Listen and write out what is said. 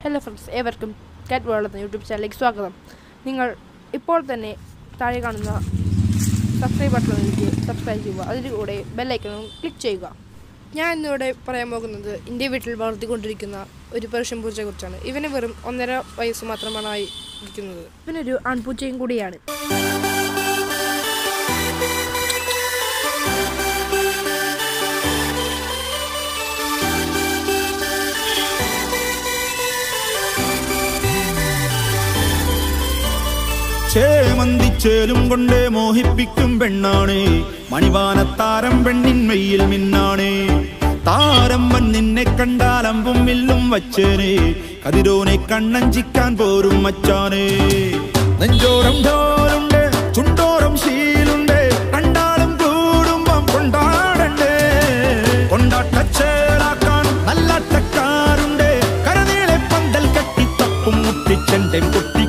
hello friends ഏവർക്കും കാറ്റ് world എന്ന യൂട്യൂബ് ചാനലിലേക്ക് സ്വാഗതം നിങ്ങൾ ഇപ്പോൾ തന്നെ താഴെ കാണുന്ന സബ്സ്ക്രൈബ് ബട്ടണിലേക്ക് സബ്സ്ക്രൈബ് ചെയ്യുക അതിലൂടെ ബെല്ലൈക്കണും ക്ലിക്ക് ചെയ്യുക ഞാൻ ഇന്നിവിടെ പറയാൻ പോകുന്നത് എൻ്റെ വീട്ടിൽ വളർത്തിക്കൊണ്ടിരിക്കുന്ന ഒരു പേർഷ്യൻ പൂച്ചയെക്കുറിച്ചാണ് ഇവന് വെറും ഒന്നര വയസ്സ് മാത്രമാണ് ആയി ഇരിക്കുന്നത് ഇവനൊരു ആൺപൂച്ചയും കൂടിയാണ് ചേമന്തിച്ചേലും കൊണ്ട് മോഹിപ്പിക്കും പെണ്ണാണ് മണിവാനത്താരം പെണ്ണിൻ മെയ്യിൽ മിന്നാണ് താരം വൻ നിന്നെ കണ്ടാൽ അമ്പും വില്ലും വച്ചേനെ കതിരോനെ കണ്ണഞ്ചിക്കാൻ പോരും മച്ചാനെ നെഞ്ചോരം ഡോലുണ്ട് ചുണ്ടോരം ശീലുണ്ട് കണ്ടാലും കൂടുമ്പം കൊണ്ടാടണ്ടേ കൊണ്ടാട്ടച്ചേലാക്കാൻ നല്ലാട്ടക്കാരുണ്ട് കരനീളെ പന്തൽ കെട്ടി തപ്പും മുട്ടിച്ചെണ്ടൻ കുട്ടി